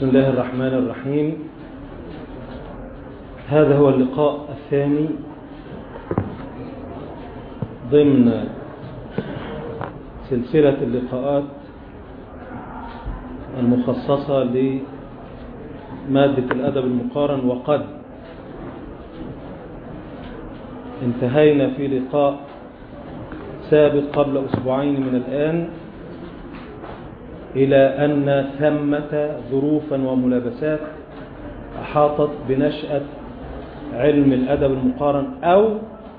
بسم الله الرحمن الرحيم هذا هو اللقاء الثاني ضمن سلسلة اللقاءات المخصصة لمادة الأدب المقارن وقد انتهينا في لقاء سابق قبل أسبوعين من الآن إلى أن ثمة ظروفا وملابسات أحاطت بنشأة علم الأدب المقارن أو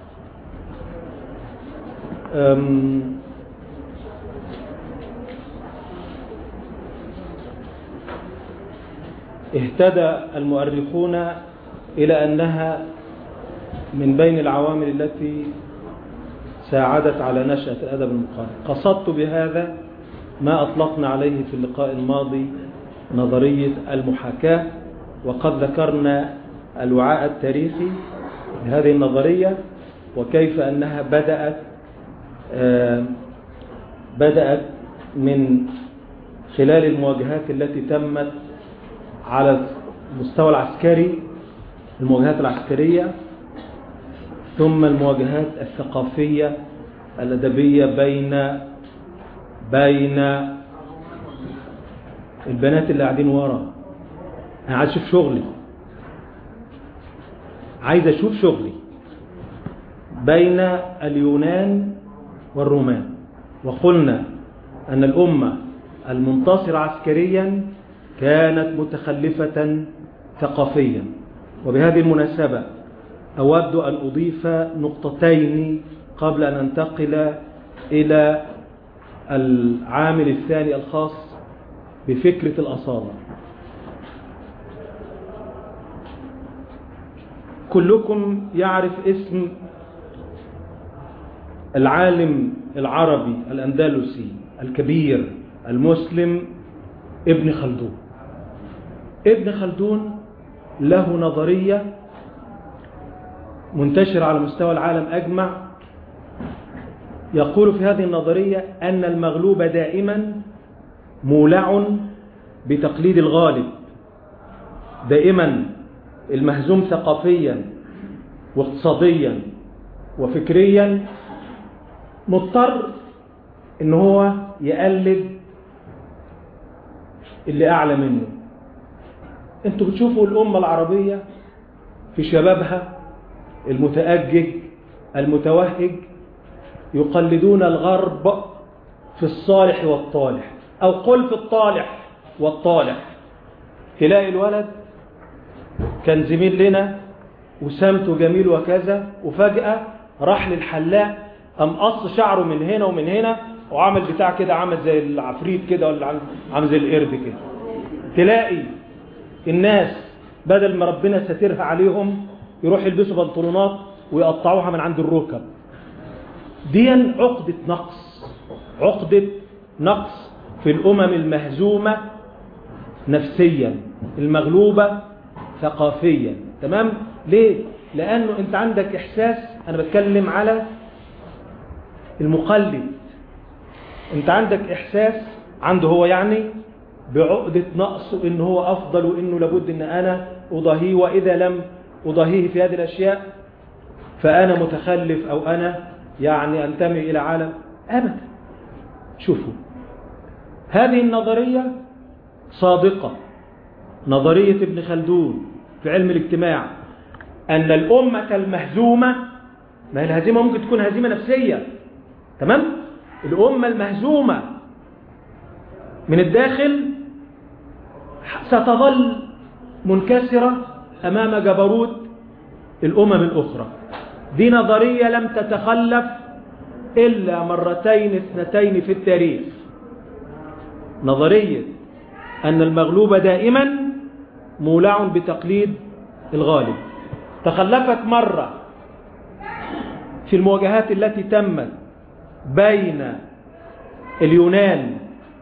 اهتدى المؤرخون إلى أنها من بين العوامل التي ساعدت على نشأة الأدب المقارن قصدت بهذا ما أطلقنا عليه في اللقاء الماضي نظرية المحاكاة وقد ذكرنا الوعاء التاريخي لهذه النظرية وكيف أنها بدأت بدأت من خلال المواجهات التي تمت على المستوى العسكري المواجهات العسكرية ثم المواجهات الثقافية الأدبية بين بين البنات اللي قاعدين ورا انا عايز اشوف شغلي عايز اشوف شغلي بين اليونان والرومان وقلنا ان الامه المنتصره عسكريا كانت متخلفه ثقافيا وبهذه المناسبه اود ان اضيف نقطتين قبل ان انتقل الى العامل الثاني الخاص بفكرة الأصالة كلكم يعرف اسم العالم العربي الأندلسي الكبير المسلم ابن خلدون ابن خلدون له نظرية منتشرة على مستوى العالم أجمع يقول في هذه النظرية أن المغلوب دائما مولع بتقليد الغالب دائما المهزوم ثقافيا واقتصاديا وفكريا مضطر ان هو يقلد اللي اعلى منه انتوا بتشوفوا الامة العربية في شبابها المتأجج المتوهج يقلدون الغرب في الصالح والطالح أو قل في الطالح والطالح تلاقي الولد كان زميل لنا وسامته جميل وكذا وفجأة راح للحلاق قام قص شعره من هنا ومن هنا وعمل بتاع كده عمل زي العفريت كده ولا عامل زي القرد كده تلاقي الناس بدل ما ربنا ساترها عليهم يروح يلبسوا بنطلونات ويقطعوها من عند الركب دي عقدة نقص عقدة نقص في الأمم المهزومة نفسيا المغلوبة ثقافيا تمام ليه لأنه أنت عندك إحساس أنا بتكلم على المقلد أنت عندك إحساس عنده هو يعني بعقدة نقص إن هو أفضل وإنه لابد إن أنا أضاهيه وإذا لم أضاهيه في هذه الأشياء فأنا متخلف أو أنا يعني أنتمي إلى عالم أبدا شوفوا هذه النظرية صادقة نظرية ابن خلدون في علم الاجتماع أن الأمة المهزومة ما هي الهزيمة ممكن تكون هزيمة نفسية تمام الأمة المهزومة من الداخل ستظل منكسرة أمام جبروت الأمم الأخرى دي نظرية لم تتخلف إلا مرتين اثنتين في التاريخ نظرية أن المغلوب دائما مولع بتقليد الغالب تخلفت مرة في المواجهات التي تمت بين اليونان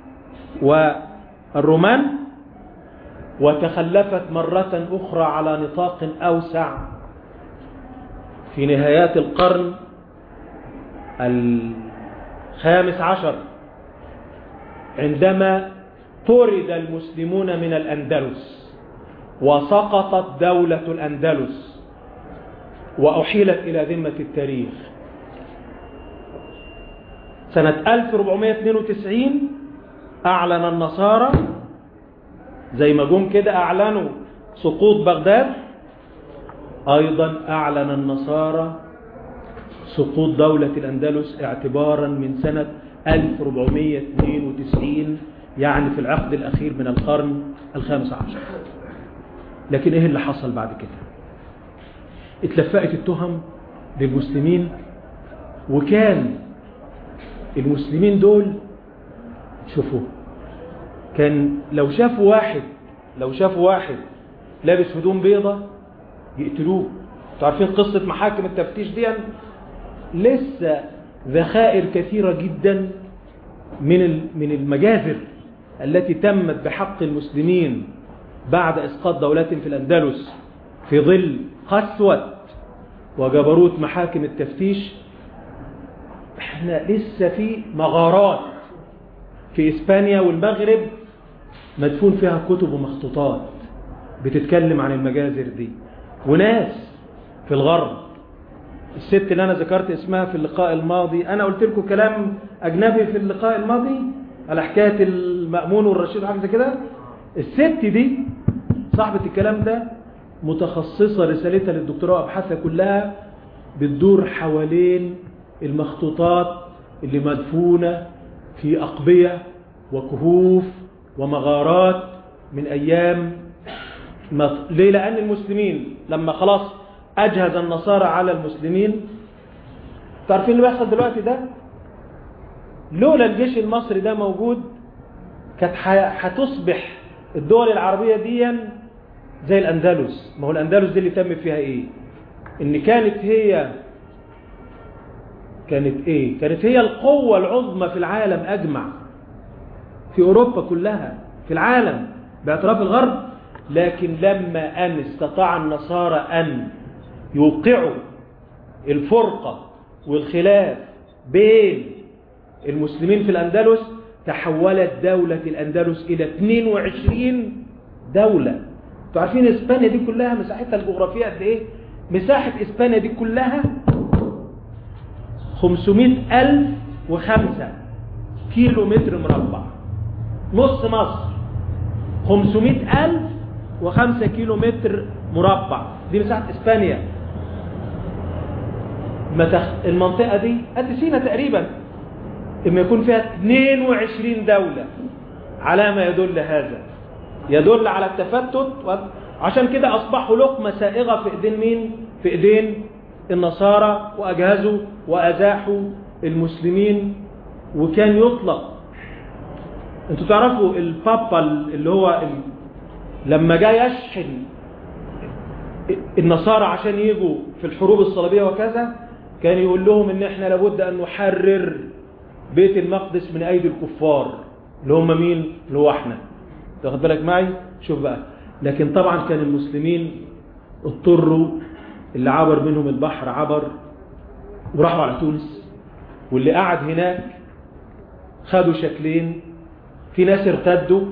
والرومان وتخلفت مرة أخرى على نطاق أوسع في نهايات القرن الخامس عشر عندما طرد المسلمون من الأندلس وسقطت دولة الأندلس وأحيلت إلى ذمة التاريخ سنة 1492 أعلن النصارى زي ما جم كده أعلنوا سقوط بغداد أيضا أعلن النصارى سقوط دولة الأندلس اعتبارا من سنة 1492 يعني في العقد الأخير من القرن الخامس عشر لكن إيه اللي حصل بعد كده اتلفقت التهم للمسلمين وكان المسلمين دول شوفوا كان لو شافوا واحد لو شافوا واحد لابس هدوم بيضة يقتلوه انتوا عارفين قصة محاكم التفتيش دي لسه ذخائر كثيرة جدا من من المجازر التي تمت بحق المسلمين بعد إسقاط دولتهم في الأندلس في ظل قسوة وجبروت محاكم التفتيش احنا لسه في مغارات في إسبانيا والمغرب مدفون فيها كتب ومخطوطات بتتكلم عن المجازر دي وناس في الغرب الست اللي أنا ذكرت اسمها في اللقاء الماضي أنا قلت لكم كلام أجنبي في اللقاء الماضي على حكاية المأمون والرشيد وحاجة زي كده الست دي صاحبة الكلام ده متخصصة رسالتها للدكتوراه وأبحاثها كلها بتدور حوالين المخطوطات اللي مدفونة في أقبية وكهوف ومغارات من أيام مط... ليه لأن المسلمين لما خلاص أجهز النصارى على المسلمين تعرفين اللي بيحصل دلوقتي ده لولا الجيش المصري ده موجود كانت هتصبح الدول العربية دي زي الأندلس ما هو الأندلس دي اللي تم فيها إيه إن كانت هي كانت إيه كانت هي القوة العظمى في العالم أجمع في أوروبا كلها في العالم باعتراف الغرب لكن لما أن استطاع النصارى أن يوقعوا الفرقة والخلاف بين المسلمين في الأندلس تحولت دولة الأندلس إلى 22 دولة انتوا عارفين إسبانيا دي كلها مساحتها الجغرافية قد إيه مساحة إسبانيا دي كلها 500 ألف وخمسة كيلو متر مربع نص مصر 500 ألف وخمسة كيلو متر مربع دي مساحة إسبانيا المنطقة دي قد سينا تقريبا إما يكون فيها 22 دولة على ما يدل هذا يدل على التفتت عشان كده أصبحوا لقمة سائغة في إيدين مين؟ في إيدين النصارى وأجهزوا وأزاحوا المسلمين وكان يطلق انتوا تعرفوا البابا اللي هو ال... لما جاء يشحن النصارى عشان يجوا في الحروب الصليبية وكذا كان يقول لهم ان احنا لابد ان نحرر بيت المقدس من ايدي الكفار اللي هم مين اللي هو احنا تاخد بالك معي شوف بقى لكن طبعا كان المسلمين اضطروا اللي عبر منهم البحر عبر وراحوا على تونس واللي قعد هناك خدوا شكلين في ناس ارتدوا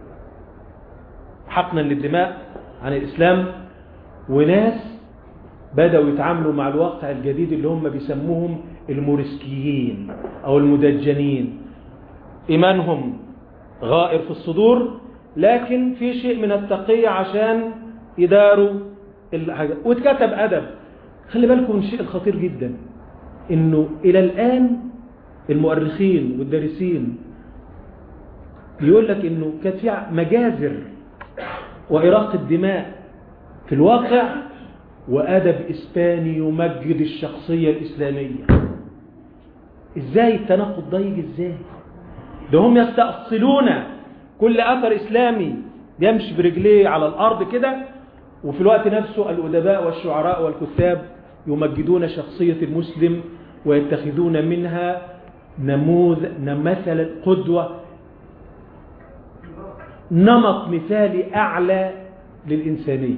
حقنا للدماء عن الإسلام وناس بدأوا يتعاملوا مع الواقع الجديد اللي هم بيسموهم المورسكيين أو المدجنين إيمانهم غائر في الصدور لكن في شيء من التقية عشان يداروا الحاجة واتكتب أدب خلي بالكم من الشيء الخطير جدا إنه إلى الآن المؤرخين والدارسين بيقول لك إنه كانت في مجازر وإراقة الدماء في الواقع وأدب إسباني يمجد الشخصية الإسلامية إزاي التناقض ده يجي إزاي ده هم يستأصلون كل أثر إسلامي يمشي برجليه على الأرض كده وفي الوقت نفسه الأدباء والشعراء والكتاب يمجدون شخصية المسلم ويتخذون منها نموذج مثلا قدوة نمط مثالي أعلى للإنسانية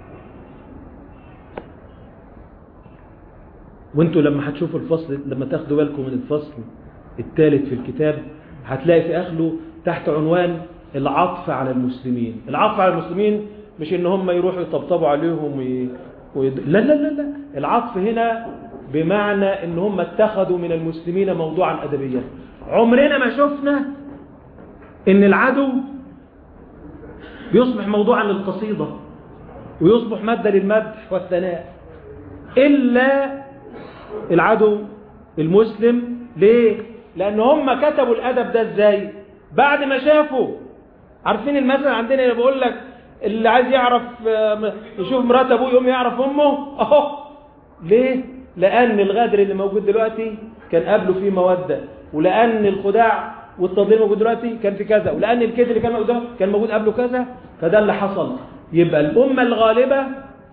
وانتوا لما هتشوفوا الفصل لما تاخدوا بالكم من الفصل الثالث في الكتاب هتلاقي في اخره تحت عنوان العطف على المسلمين العطف على المسلمين مش ان هم يروحوا يطبطبوا عليهم وي... وي... لا لا لا لا العطف هنا بمعنى ان هم اتخذوا من المسلمين موضوعا ادبيا عمرنا ما شفنا ان العدو بيصبح موضوعا للقصيدة ويصبح مادة للمدح والثناء إلا العدو المسلم ليه؟ لأن هم كتبوا الأدب ده إزاي؟ بعد ما شافوا عارفين المثل عندنا اللي بقول لك اللي عايز يعرف يشوف مرات أبوه يقوم يعرف أمه أهو ليه؟ لأن الغدر اللي موجود دلوقتي كان قبله فيه مودة ولأن الخداع والتضليل موجود دلوقتي كان في كذا ولأن الكيد اللي كان موجود كان موجود قبله كذا فده اللي حصل يبقى الأمة الغالبة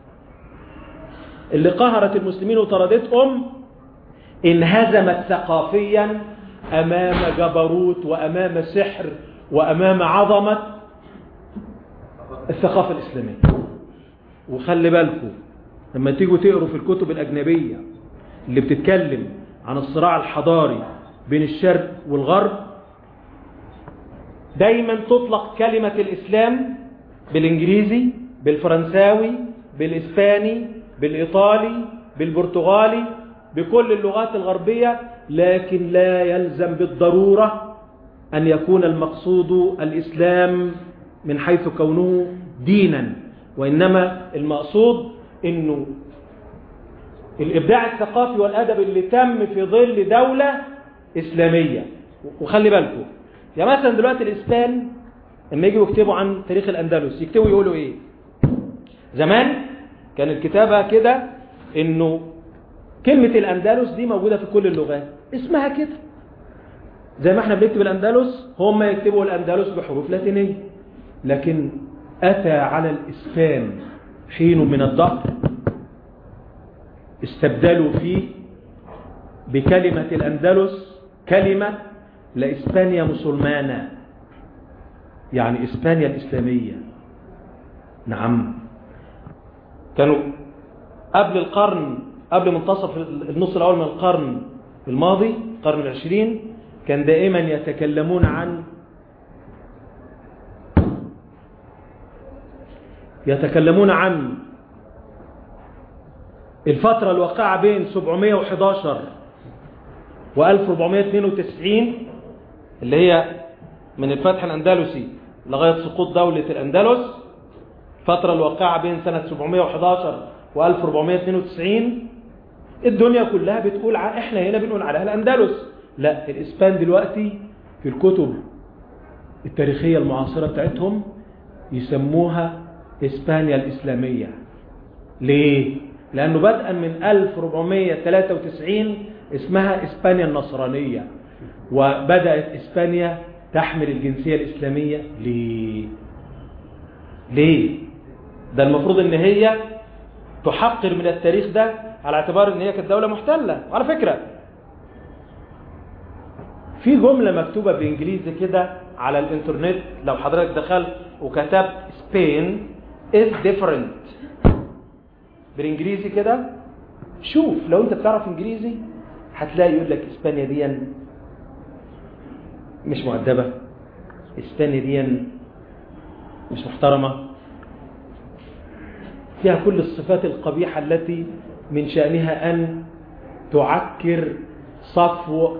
اللي قهرت المسلمين وطردتهم انهزمت ثقافيا أمام جبروت وأمام سحر وأمام عظمة الثقافة الإسلامية وخلي بالكم لما تيجوا تقروا في الكتب الأجنبية اللي بتتكلم عن الصراع الحضاري بين الشرق والغرب دايما تطلق كلمة الإسلام بالإنجليزي بالفرنساوي بالإسباني بالإيطالي بالبرتغالي بكل اللغات الغربية لكن لا يلزم بالضرورة أن يكون المقصود الإسلام من حيث كونه دينا وإنما المقصود أنه الإبداع الثقافي والأدب اللي تم في ظل دولة إسلامية وخلي بالكم يعني مثلا دلوقتي الإسبان لما يجوا يكتبوا عن تاريخ الأندلس يكتبوا يقولوا إيه زمان كان الكتابة كده إنه كلمة الأندلس دي موجودة في كل اللغات اسمها كده زي ما احنا بنكتب الأندلس هم يكتبوا الأندلس بحروف لاتينية لكن أتى على الإسبان حين من الدهر استبدلوا فيه بكلمة الأندلس كلمة لإسبانيا مسلمانة يعني إسبانيا الإسلامية نعم كانوا قبل القرن قبل منتصف النص الأول من القرن الماضي القرن العشرين كان دائما يتكلمون عن يتكلمون عن الفترة الواقعة بين 711 و 1492 اللي هي من الفتح الأندلسي لغاية سقوط دولة الأندلس الفترة الواقعة بين سنة 711 و 1492 الدنيا كلها بتقول ع... احنا هنا بنقول عليها الأندلس لا الإسبان دلوقتي في الكتب التاريخية المعاصرة بتاعتهم يسموها إسبانيا الإسلامية ليه؟ لأنه بدءا من 1493 اسمها إسبانيا النصرانية وبدأت إسبانيا تحمل الجنسية الإسلامية ليه؟ ليه؟ ده المفروض ان هي تحقر من التاريخ ده على اعتبار ان هي كانت دولة محتلة وعلى فكرة في جملة مكتوبة بإنجليزي كده على الانترنت لو حضرتك دخلت وكتبت Spain is different بالانجليزي كده شوف لو انت بتعرف انجليزي هتلاقي يقول لك اسبانيا دي مش مؤدبة اسبانيا دي مش محترمة فيها كل الصفات القبيحة التي من شأنها أن تعكر صفو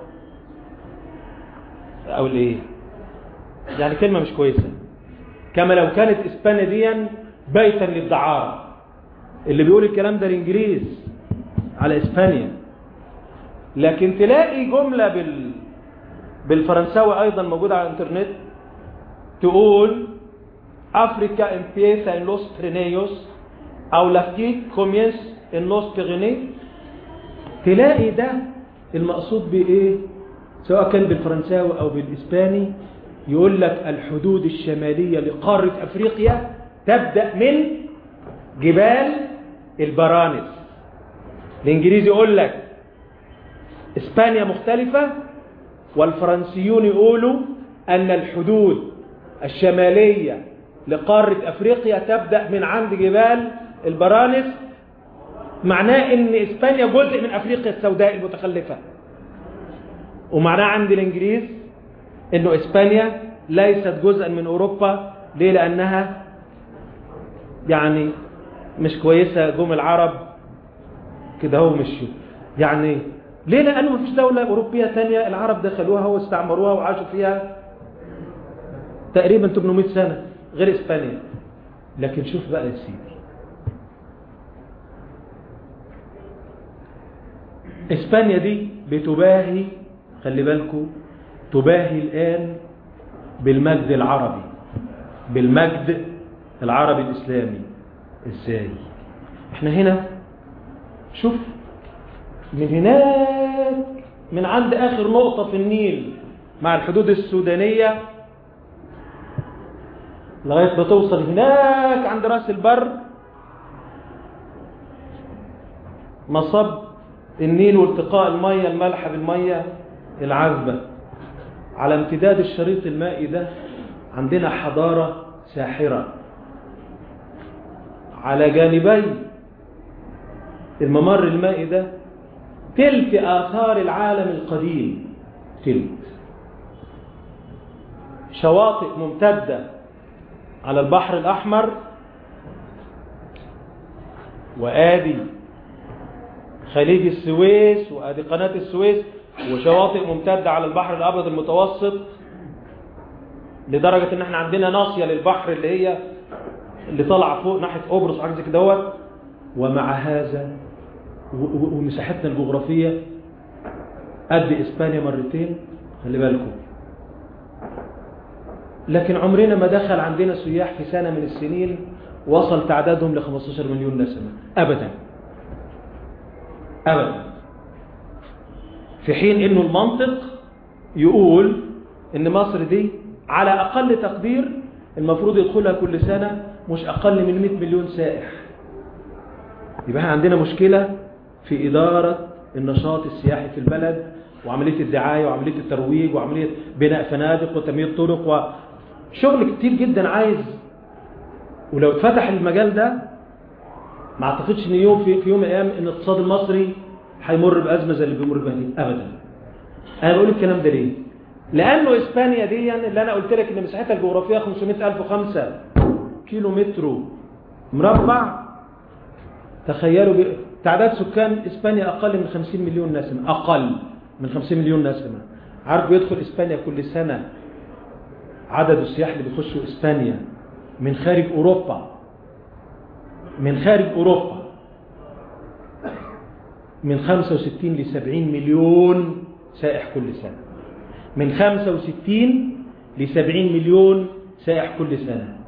أو الايه يعني كلمة مش كويسة كما لو كانت إسبانيا دي بيتا للدعارة اللي بيقول الكلام ده الإنجليز على إسبانيا لكن تلاقي جملة بال بالفرنساوي أيضا موجودة على الإنترنت تقول أفريكا empieza en los Pirineos أو لافكيك كومينس en los Pyrénées تلاقي ده المقصود بإيه سواء كان بالفرنساوي أو بالإسباني يقول لك الحدود الشمالية لقارة أفريقيا تبدأ من جبال البرانس الإنجليزي يقول لك إسبانيا مختلفة والفرنسيون يقولوا أن الحدود الشمالية لقارة أفريقيا تبدأ من عند جبال البرانس معناه أن إسبانيا جزء من أفريقيا السوداء المتخلفة ومعناه عند الإنجليز أنه إسبانيا ليست جزءا من أوروبا ليه لأنها يعني مش كويسة جم العرب كده هو مشوا يعني ليه لأنه مفيش دولة أوروبية تانية العرب دخلوها واستعمروها وعاشوا فيها تقريبا 800 سنة غير إسبانيا لكن شوف بقى يا سيدي إسبانيا دي بتباهي خلي بالكم تباهي الآن بالمجد العربي بالمجد العربي الإسلامي إزاي احنا هنا شوف من هناك من عند آخر نقطة في النيل مع الحدود السودانية لغاية ما توصل هناك عند راس البر مصب النيل والتقاء المية المالحة بالمية العذبة على امتداد الشريط المائي ده عندنا حضارة ساحرة على جانبي الممر المائي ده تلك آثار العالم القديم تلك شواطئ ممتدة على البحر الأحمر وآدي خليج السويس وآدي قناة السويس وشواطئ ممتدة على البحر الأبيض المتوسط لدرجة ان احنا عندنا ناصية للبحر اللي هي اللي طالعه فوق ناحية قبرص وحاجة زي كده دوت ومع هذا ومساحتنا الجغرافية قد إسبانيا مرتين خلي بالكم لكن عمرنا ما دخل عندنا سياح في سنة من السنين وصل تعدادهم ل 15 مليون نسمة أبدا أبدا في حين انه المنطق يقول ان مصر دي على اقل تقدير المفروض يدخلها كل سنة مش اقل من 100 مليون سائح يبقى احنا عندنا مشكلة في ادارة النشاط السياحي في البلد وعملية الدعاية وعملية الترويج وعملية بناء فنادق وتنمية طرق وشغل كتير جدا عايز ولو اتفتح المجال ده ما اعتقدش ان يوم في, في يوم من الايام ان الاقتصاد المصري هيمر بأزمة زي اللي بيمر بها دي أبدا أنا بقول الكلام ده ليه لأنه إسبانيا دي اللي أنا قلت لك إن مساحتها الجغرافية 500005 كيلو متر مربع تخيلوا ب... تعداد سكان إسبانيا أقل من 50 مليون نسمة أقل من 50 مليون نسمة عارف بيدخل إسبانيا كل سنة عدد السياح اللي بيخشوا إسبانيا من خارج أوروبا من خارج أوروبا من 65 ل 70 مليون سائح كل سنة من 65 ل 70 مليون سائح كل سنة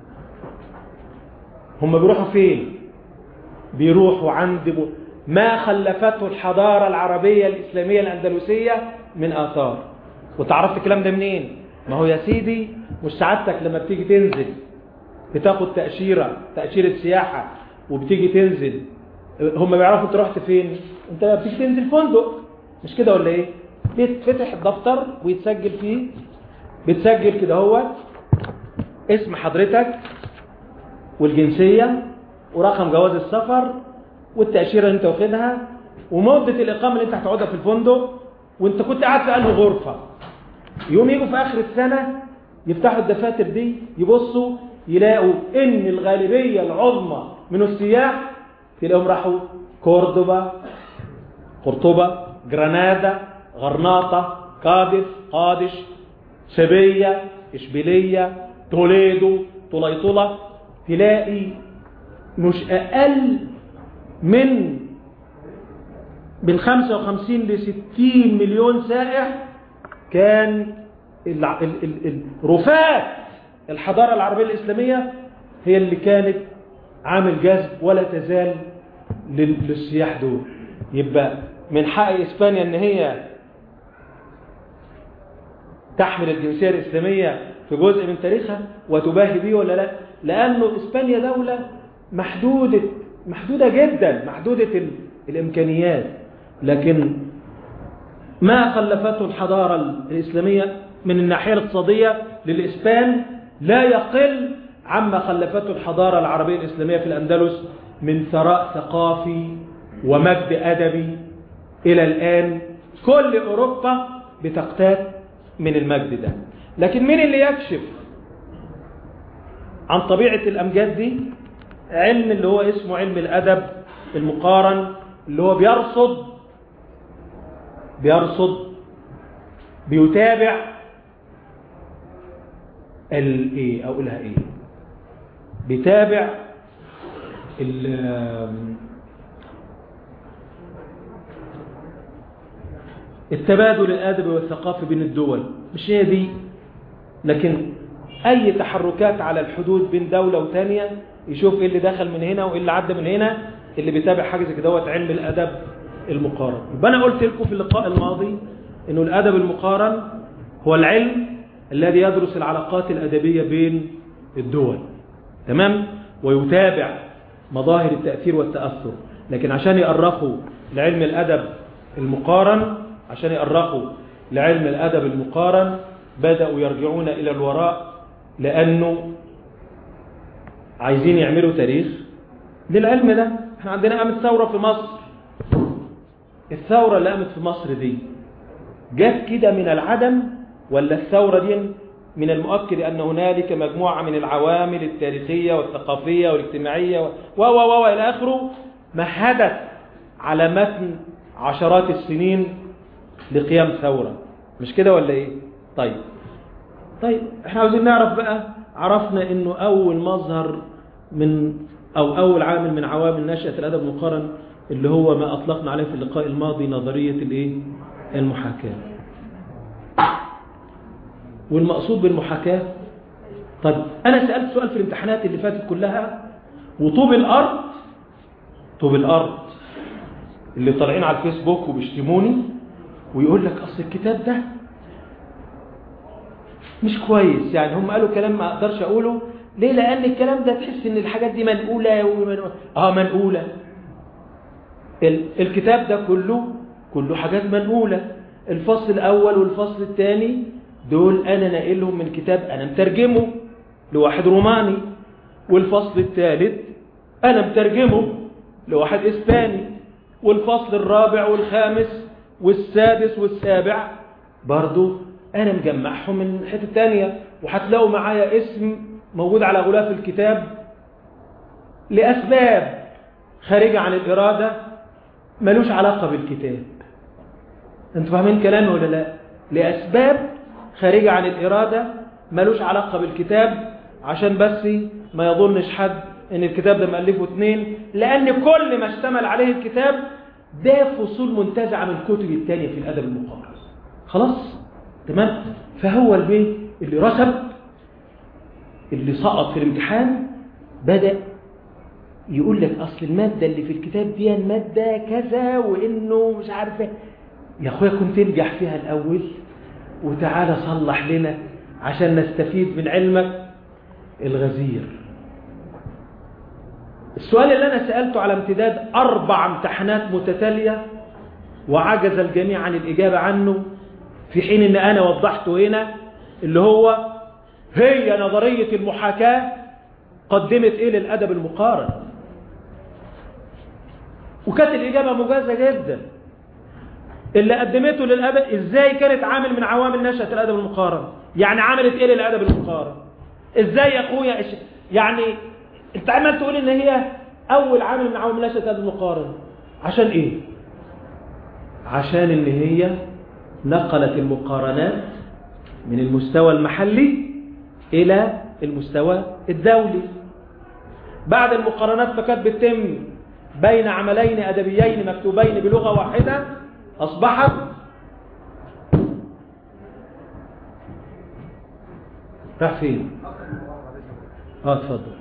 هم بيروحوا فين بيروحوا عند ما خلفته الحضارة العربية الإسلامية الأندلسية من آثار وتعرفت الكلام ده منين ما هو يا سيدي مش سعادتك لما بتيجي تنزل بتاخد تأشيرة تأشيرة سياحة وبتيجي تنزل هم بيعرفوا انت رحت فين انت بتيجي تنزل فندق مش كده ولا ايه بيتفتح الدفتر ويتسجل فيه بتسجل كده هو اسم حضرتك والجنسية ورقم جواز السفر والتأشيرة اللي انت واخدها ومدة الإقامة اللي انت هتقعدها في الفندق وانت كنت قاعد في أنهي غرفة يوم يجوا في آخر السنة يفتحوا الدفاتر دي يبصوا يلاقوا ان الغالبية العظمى من السياح تلاقيهم راحوا كوردوبا قرطبة جرانادا غرناطة قادس قادش سبية إشبيلية توليدو طليطلة تلاقي مش أقل من من 55 ل 60 مليون سائح كان رفات الحضارة العربية الإسلامية هي اللي كانت عامل جذب ولا تزال للسياح دول يبقى من حق إسبانيا أن هي تحمل الجنسية الإسلامية في جزء من تاريخها وتباهي به ولا لا لأنه إسبانيا دولة محدودة محدودة جدا محدودة الإمكانيات لكن ما خلفته الحضارة الإسلامية من الناحية الاقتصادية للإسبان لا يقل عما خلفته الحضارة العربية الإسلامية في الأندلس من ثراء ثقافي ومجد أدبي إلى الآن كل أوروبا بتقتات من المجد ده لكن مين اللي يكشف عن طبيعة الأمجاد دي علم اللي هو اسمه علم الأدب المقارن اللي هو بيرصد بيرصد بيتابع الايه اقولها ايه بيتابع التبادل الادبي والثقافي بين الدول مش هي دي لكن اي تحركات على الحدود بين دولة وتانية يشوف ايه اللي دخل من هنا وايه اللي عدى من هنا اللي بيتابع حاجة زي كده علم الادب المقارن يبقى انا قلت لكم في اللقاء الماضي انه الادب المقارن هو العلم الذي يدرس العلاقات الادبية بين الدول تمام ويتابع مظاهر التأثير والتأثر لكن عشان يأرخوا لعلم الأدب المقارن عشان يأرخوا لعلم الأدب المقارن بدأوا يرجعون إلى الوراء لأنه عايزين يعملوا تاريخ للعلم ده احنا عندنا قامت ثورة في مصر الثورة اللي قامت في مصر دي جت كده من العدم ولا الثورة دي من المؤكد أن هنالك مجموعة من العوامل التاريخية والثقافية والاجتماعية و و و إلى آخره ما حدث على متن عشرات السنين لقيام ثورة مش كده ولا إيه طيب طيب احنا عاوزين نعرف بقى عرفنا انه اول مظهر من او اول عامل من عوامل نشأة الادب المقارن اللي هو ما اطلقنا عليه في اللقاء الماضي نظرية الايه المحاكاة والمقصود بالمحاكاة طيب انا سألت سؤال في الامتحانات اللي فاتت كلها وطوب الارض طوب الارض اللي طالعين على الفيسبوك وبيشتموني ويقول لك اصل الكتاب ده مش كويس يعني هم قالوا كلام ما اقدرش اقوله ليه لان الكلام ده تحس ان الحاجات دي منقوله ومنقولة. اه منقوله ال... الكتاب ده كله كله حاجات منقوله الفصل الاول والفصل الثاني دول انا ناقلهم من كتاب انا مترجمه لواحد روماني والفصل الثالث انا مترجمه لواحد اسباني والفصل الرابع والخامس والسادس والسابع برضو انا مجمعهم من حته تانية وهتلاقوا معايا اسم موجود على غلاف الكتاب لاسباب خارجه عن الاراده ملوش علاقه بالكتاب انتوا فاهمين كلامي ولا لا لاسباب خارجه عن الاراده ملوش علاقه بالكتاب عشان بس ما يظنش حد ان الكتاب ده مؤلفه اثنين لان كل ما اشتمل عليه الكتاب ده فصول منتزعه من الكتب الثانيه في الادب المقارن خلاص تمام فهو البيه اللي رسب اللي سقط في الامتحان بدأ يقول لك أصل المادة اللي في الكتاب دي المادة كذا وإنه مش عارفة يا أخويا كنت تنجح فيها الأول وتعالى صلح لنا عشان نستفيد من علمك الغزير السؤال اللي أنا سألته على امتداد أربع امتحانات متتالية وعجز الجميع عن الإجابة عنه في حين ان انا وضحته هنا اللي هو هي نظرية المحاكاة قدمت ايه للادب المقارن وكانت الاجابة مجازة جدا اللي قدمته للادب ازاي كانت عامل من عوامل نشأة الادب المقارن يعني عملت ايه للادب المقارن ازاي يا اخويا يعني انت عمال تقول ان هي اول عامل من عوامل نشأة الادب المقارن عشان ايه عشان ان هي نقلت المقارنات من المستوى المحلي إلى المستوى الدولي بعد المقارنات فكانت بتتم بين عملين أدبيين مكتوبين بلغة واحدة أصبحت راح فين؟ اه اتفضل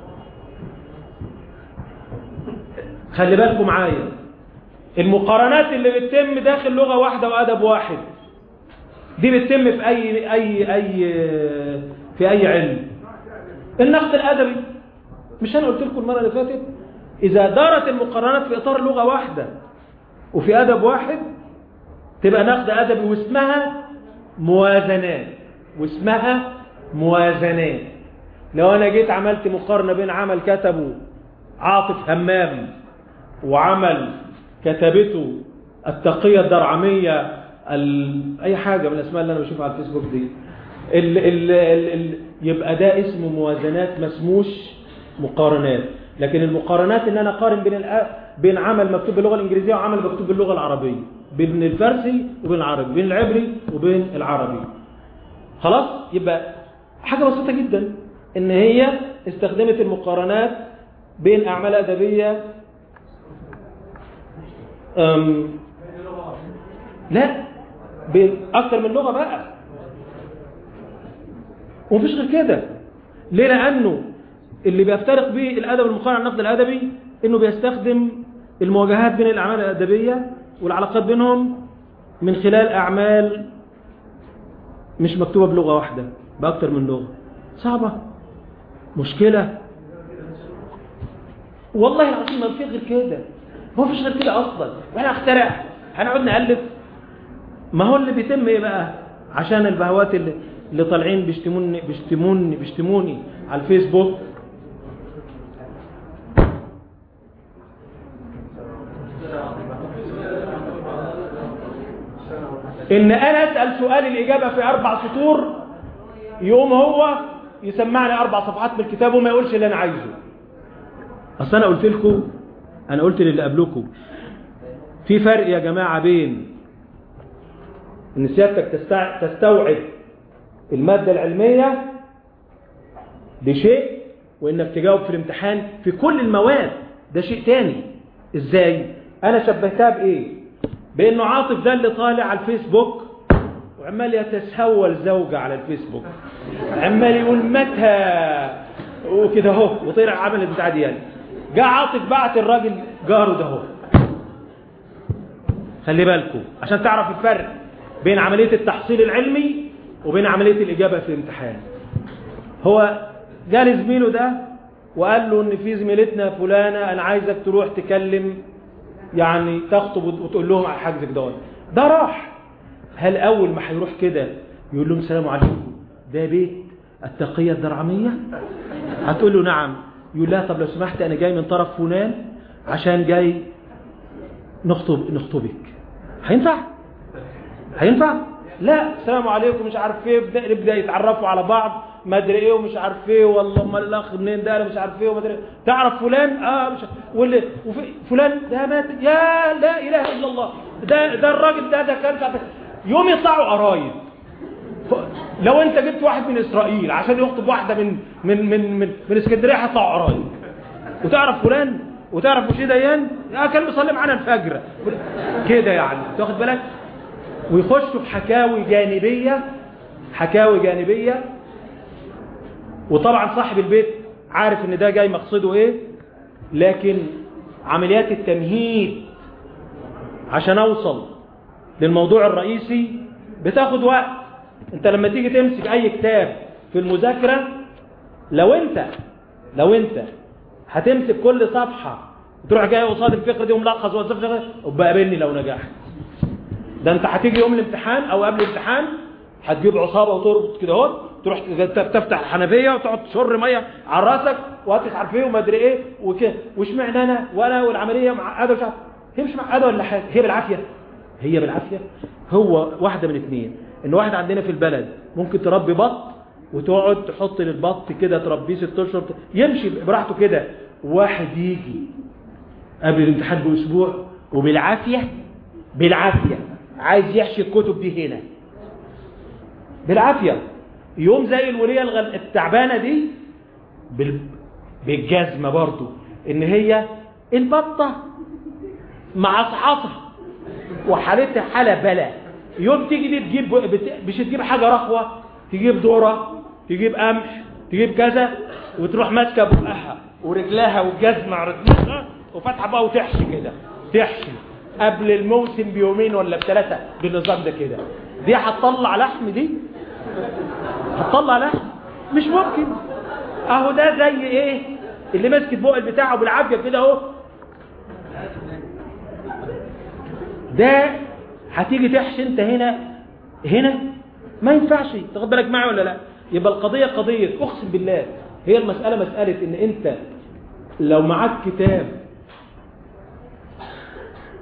خلي بالكم معايا المقارنات اللي بتتم داخل لغة واحدة وأدب واحد دي بتتم في أي أي أي في أي علم النقد الأدبي مش أنا قلت لكم المرة اللي فاتت إذا دارت المقارنات في إطار لغة واحدة وفي أدب واحد تبقى نقد أدبي واسمها موازنات واسمها موازنات لو أنا جيت عملت مقارنة بين عمل كتبه عاطف همام وعمل كتبته التقية الدرعمية ال... أي حاجة من الأسماء اللي أنا بشوفها على الفيسبوك دي ال ال ال ال يبقى ده اسمه موازنات ما اسموش مقارنات لكن المقارنات ان انا اقارن بين الأ... بين عمل مكتوب باللغه الانجليزيه وعمل مكتوب باللغه العربيه بين الفارسي وبين العربي بين العبري وبين العربي خلاص يبقى حاجه بسيطه جدا ان هي استخدمت المقارنات بين اعمال ادبيه أم لا بين اكتر من لغه بقى ومفيش غير كده ليه لانه اللي بيفترق به الادب المقارن عن النقد الادبي انه بيستخدم المواجهات بين الاعمال الادبيه والعلاقات بينهم من خلال اعمال مش مكتوبه بلغه واحده باكتر من لغه صعبه مشكله والله العظيم ما في غير كده ما فيش غير كده اصلا وانا اخترع هنقعد نالف ما هو اللي بيتم ايه بقى عشان البهوات اللي, اللي طالعين بيشتموني بيشتموني بيشتموني على الفيسبوك ان انا اسال سؤال الاجابه في اربع سطور يقوم هو يسمعني اربع صفحات من الكتاب وما يقولش اللي انا عايزه اصل انا قلت لكم انا قلت للي قبلكم في فرق يا جماعه بين ان سيادتك تستع... تستوعب الماده العلميه بشيء وانك تجاوب في الامتحان في كل المواد ده شيء تاني ازاي انا شبهتها بايه بانه عاطف ده اللي طالع على الفيسبوك وعمال يتسول زوجة على الفيسبوك عمال يقول متى وكده اهو وطلع عمل البتاع دي يعني جاء عاطف بعت الراجل جاره ده اهو خلي بالكم عشان تعرف الفرق بين عملية التحصيل العلمي وبين عملية الإجابة في الامتحان هو جالي زميله ده وقال له ان في زميلتنا فلانة انا عايزك تروح تكلم يعني تخطب وتقول لهم على حاجزك دوت ده راح هل اول ما هيروح كده يقول لهم السلام عليكم ده بيت التقية الدرعمية هتقول له نعم يقول لها طب لو سمحت انا جاي من طرف فلان عشان جاي نخطب نخطبك هينفع هينفع لا السلام عليكم مش عارف ايه يبدا يبدا يتعرفوا على بعض ما ادري ايه ومش عارف ايه والله امال الاخ منين ده انا مش عارف ايه وما ادري تعرف فلان اه مش واللي فلان ده مات يا لا اله الا الله ده ده الراجل ده ده كان يوم يطلعوا قرايب لو انت جبت واحد من اسرائيل عشان يخطب واحده من من من من, من اسكندريه هيطلعوا قرايب وتعرف فلان وتعرف مش ديان اه كان بيصلي معانا الفجر كده يعني تاخد بالك ويخشوا في حكاوي جانبيه حكاوي جانبيه وطبعا صاحب البيت عارف ان ده جاي مقصده ايه لكن عمليات التمهيد عشان اوصل للموضوع الرئيسي بتاخد وقت انت لما تيجي تمسك اي كتاب في المذاكرة لو انت لو انت هتمسك كل صفحة وتروح جاي قصاد الفكرة دي وملخص وصفحة وبقى قابلني لو نجحت ده انت هتيجي يوم الامتحان او قبل الامتحان هتجيب عصابة وتربط كده اهو تروح تفتح الحنفيه وتقعد تشر ميه على راسك وهتش عارف ايه وما ادري ايه وكده واشمعنى انا وانا والعمليه معقده مش عارف هي مش معقده ولا حاجه هي بالعافيه هي بالعافيه هو واحده من اثنين ان واحد عندنا في البلد ممكن تربي بط وتقعد تحط للبط كده تربيه ست اشهر يمشي براحته كده واحد يجي قبل الامتحان باسبوع وبالعافيه بالعافيه عايز يحشي الكتب دي هنا بالعافيه يوم زي الولية الغل... التعبانة دي بال... بالجزمة برضو ان هي البطة معصعصة وحالتها حالة بلا يوم تيجي دي تجيب بت... مش تجيب حاجة رخوة تجيب ذرة تجيب قمح تجيب كذا وتروح ماسكة بقها ورجلها والجزمة على رجلها وفاتحة بقى وتحشي كده تحشي قبل الموسم بيومين ولا بثلاثة بالنظام ده كده دي هتطلع لحم دي هتطلع لحم مش ممكن اهو ده زي ايه اللي ماسك بق بتاعه بالعافيه كده اهو ده هتيجي تحشي انت هنا هنا ما ينفعش تاخد بالك معي ولا لا يبقى القضيه قضيه اقسم بالله هي المساله مساله ان انت لو معاك كتاب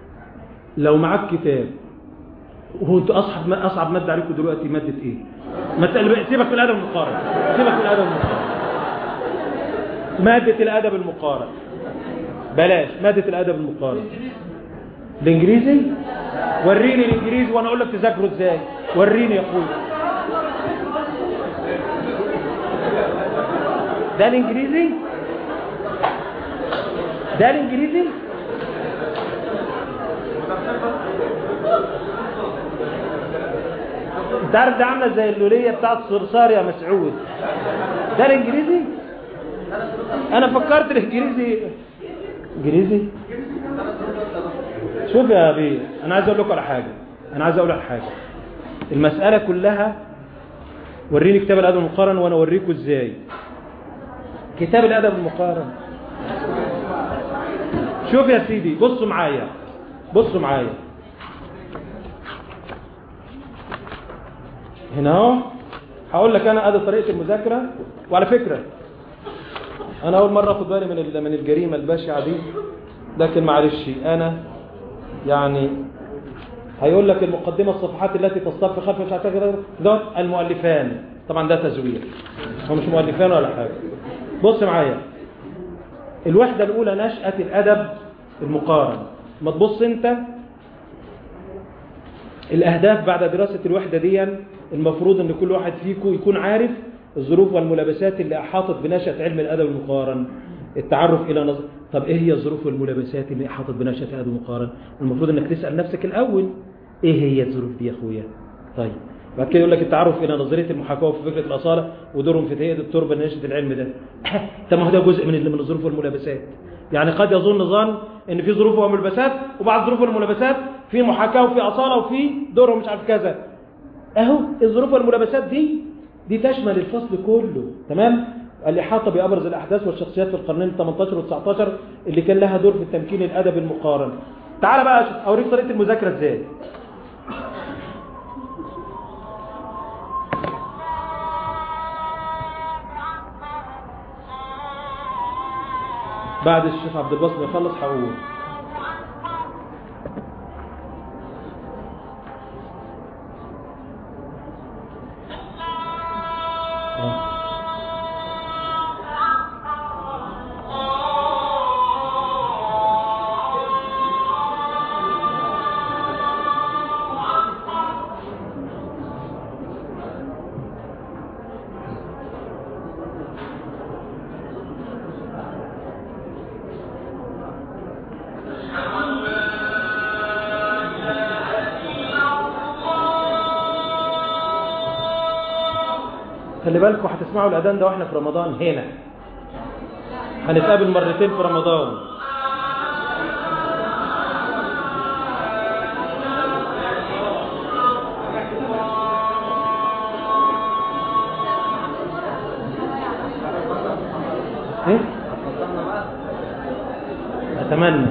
لو معاك كتاب وهو انت اصعب اصعب ماده عليكم دلوقتي ماده ايه ما تقل- سيبك من الادب المقارن سيبك من الادب المقارن مادة الادب المقارن بلاش مادة الادب المقارن الانجليزي وريني الانجليزي وانا اقول لك تذاكره ازاي وريني يا اخويا ده الانجليزي ده الانجليزي انت عارف ده عامله زي اللوليه بتاعت صرصار يا مسعود ده الانجليزي انا فكرت الانجليزي انجليزي شوف يا ابي انا عايز اقول لكم على حاجه انا عايز اقول لك حاجه المساله كلها وريني كتاب الادب المقارن وانا اوريكم ازاي كتاب الادب المقارن شوف يا سيدي بصوا معايا بصوا معايا هنا اهو هقول لك انا ادي طريقه المذاكره وعلى فكره انا اول مره اخد بالي من ال- من الجريمه البشعه دي لكن معلش انا يعني هيقول لك المقدمه الصفحات التي تصطف خلف مش عارف كده دوت المؤلفان طبعا ده تزوير هو مش مؤلفان ولا حاجه بص معايا الوحده الاولى نشاه الادب المقارن ما تبص انت الاهداف بعد دراسه الوحده دي المفروض ان كل واحد فيكم يكون عارف الظروف والملابسات اللي احاطت بنشاه علم الادب المقارن التعرف الى نظر طب ايه هي الظروف والملابسات اللي احاطت بنشاه الادب المقارن المفروض انك تسال نفسك الاول ايه هي الظروف دي يا اخويا طيب بعد كده يقول لك التعرف الى نظريه المحاكاه في فكره الاصاله ودورهم في تهيئه التربه لنشاه العلم ده طب ما هو ده جزء من من الظروف والملابسات يعني قد يظن ظن ان في ظروف وملابسات وبعد الظروف والملابسات في محاكاه وفي اصاله وفي دورهم مش عارف كذا اهو الظروف والملابسات دي دي تشمل الفصل كله تمام الإحاطة بأبرز الأحداث والشخصيات في القرنين ال 18 وال 19 اللي كان لها دور في التمكين الأدبي المقارن تعال بقى أشوف أوريك طريقة المذاكرة إزاي بعد الشيخ عبد الباسط ما يخلص هقول آه. خلي بالكم هتسمعوا الاذان ده واحنا في رمضان هنا هنتقابل مرتين في رمضان ايه اتمنى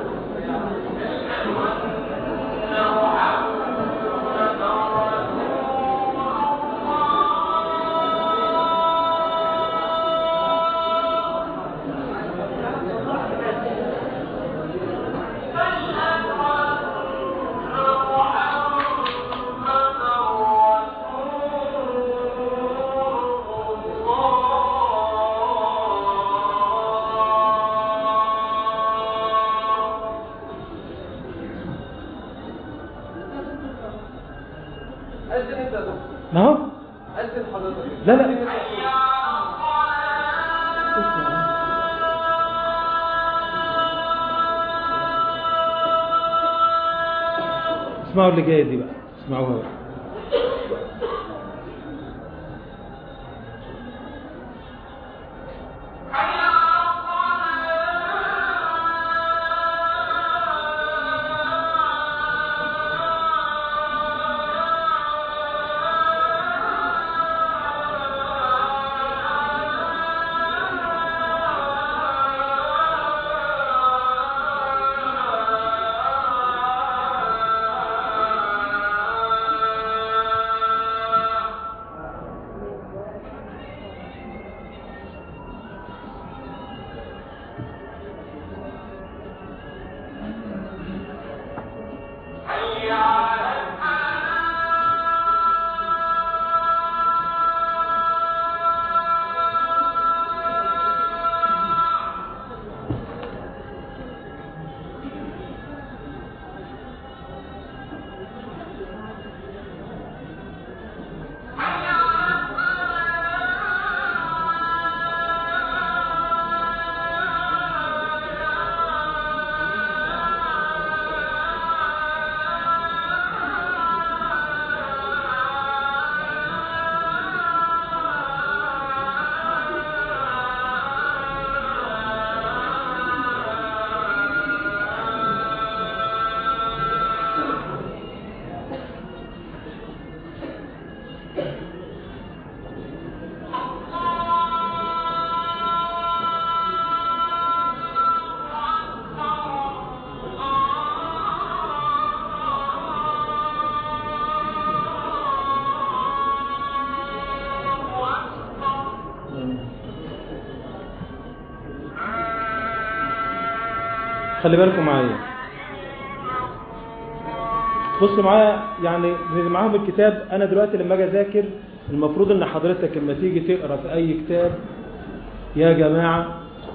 أذن أنت يا دكتور ما هو أذن حضرتك لا لا اسمعوا اللي جايه دي بقى اسمعوها بقى خلي بالكم معايا بصوا معايا يعني اللي معاهم الكتاب انا دلوقتي لما اجي اذاكر المفروض ان حضرتك لما تيجي تقرا في اي كتاب يا جماعه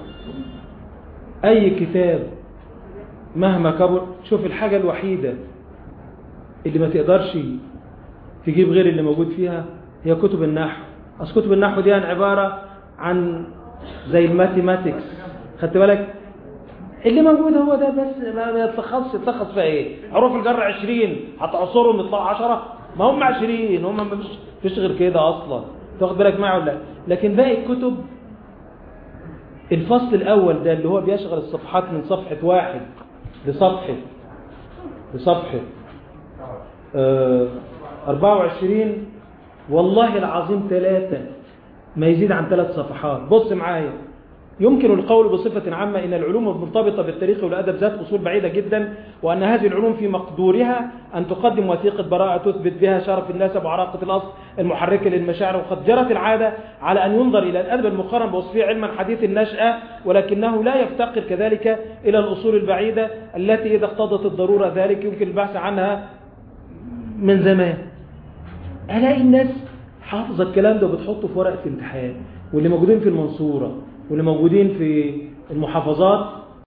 اي كتاب مهما كبر شوف الحاجه الوحيده اللي ما تقدرش تجيب غير اللي موجود فيها هي كتب النحو اصل كتب النحو دي عباره عن زي الماثيماتكس خدت بالك اللي موجود هو ده بس ما ما يتلخصش يتلخص في ايه حروف الجر 20 هتعصرهم يطلعوا 10 ما هم 20 هم ما فيش فيش غير كده اصلا تاخد بالك معايا ولا لا لكن باقي الكتب الفصل الاول ده اللي هو بيشغل الصفحات من صفحه واحد لصفحه لصفحه آه 24 والله العظيم ثلاثة ما يزيد عن ثلاث صفحات بص معايا يمكن القول بصفة عامة إن العلوم المرتبطة بالتاريخ والأدب ذات أصول بعيدة جدا وأن هذه العلوم في مقدورها أن تقدم وثيقة براءة تثبت بها شرف النسب وعراقة الأصل المحركة للمشاعر وقد جرت العادة على أن ينظر إلى الأدب المقارن بوصفه علما حديث النشأة ولكنه لا يفتقر كذلك إلى الأصول البعيدة التي إذا اقتضت الضرورة ذلك يمكن البحث عنها من زمان الاقي الناس حافظه الكلام ده وبتحطه في ورقه امتحان واللي موجودين في المنصوره واللي موجودين في المحافظات